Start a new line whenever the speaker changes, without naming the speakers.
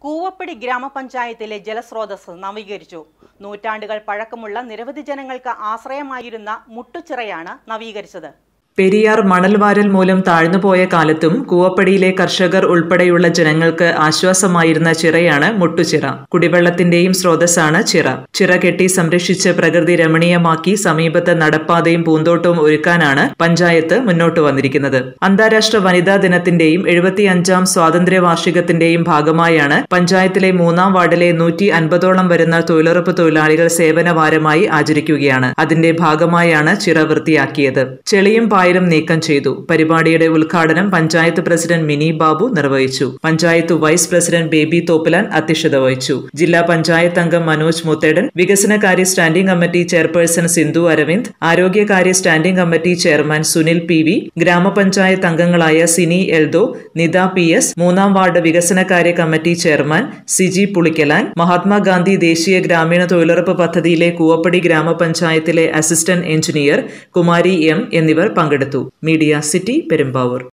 കൂവപ്പടി ഗ്രാമപഞ്ചായത്തിലെ ജലസ്രോതസ് നവീകരിച്ചു നൂറ്റാണ്ടുകൾ പഴക്കമുള്ള നിരവധി ജനങ്ങൾക്ക് ആശ്രയമായിരുന്ന മുട്ടുച്ചിറയാണ് നവീകരിച്ചത്
പെരിയാർ മണൽവാരൽ മൂലം താഴ്ന്നുപോയ കാലത്തും കൂവപ്പടിയിലെ കർഷകർ ഉൾപ്പെടെയുള്ള ജനങ്ങൾക്ക് ആശ്വാസമായിരുന്ന ചിറയാണ് മുട്ടുചിറ കുടിവെള്ളത്തിന്റെയും സ്രോതസ്സാണ് ചിറ ചിറ കെട്ടി സംരക്ഷിച്ച് പ്രകൃതി രമണീയമാക്കി സമീപത്ത് നടപ്പാതയും പൂന്തോട്ടവും ഒരുക്കാനാണ് പഞ്ചായത്ത് മുന്നോട്ട് വന്നിരിക്കുന്നത് അന്താരാഷ്ട്ര വനിതാ ദിനത്തിന്റെയും എഴുപത്തിയഞ്ചാം സ്വാതന്ത്ര്യ വാർഷികത്തിന്റെയും ഭാഗമായാണ് പഞ്ചായത്തിലെ മൂന്നാം വാർഡിലെ നൂറ്റി അൻപതോളം വരുന്ന തൊഴിലുറപ്പ് തൊഴിലാളികൾ സേവന വാരമായി ആചരിക്കുകയാണ് അതിന്റെ ഭാഗമായാണ് ചിറ വൃത്തിയാക്കിയത് ചെളിയും പായലും നീക്കം ചെയ്തു പരിപാടിയുടെ ഉദ്ഘാടനം പഞ്ചായത്ത് പ്രസിഡന്റ് മിനി ബാബു നിർവഹിച്ചു പഞ്ചായത്ത് വൈസ് പ്രസിഡന്റ് ബേബി തോപ്പലാൻ അധ്യക്ഷത വഹിച്ചു ജില്ലാ പഞ്ചായത്ത് അംഗം മനോജ് മുത്തേടൻ വികസനകാര്യ standing committee chairperson Sindhu Aravind ആരോഗ്യകാര്യ standing committee chairman Sunil P V ഗ്രാമപഞ്ചായത്ത് അംഗങ്ങളായ സിനി എൽദോ നിത പി എസ് മൂന്നാം വാർഡ് വികസനകാര്യ കമ്മിറ്റി ചെയർമാൻ സിജി പുളിക്കലാൻ മഹാത്മാഗാന്ധി ദേശീയ ഗ്രാമീണ തൊഴിലുറപ്പ് പദ്ധതിയിലെ കൂവപ്പടി ഗ്രാമപഞ്ചായത്തിലെ അസിസ്റ്റന്റ് എഞ്ചിനീയർ കുമാരി എം എന്നിവർ പങ്കെടുത്തു മീഡിയ സിറ്റി പെരുമ്പാവൂർ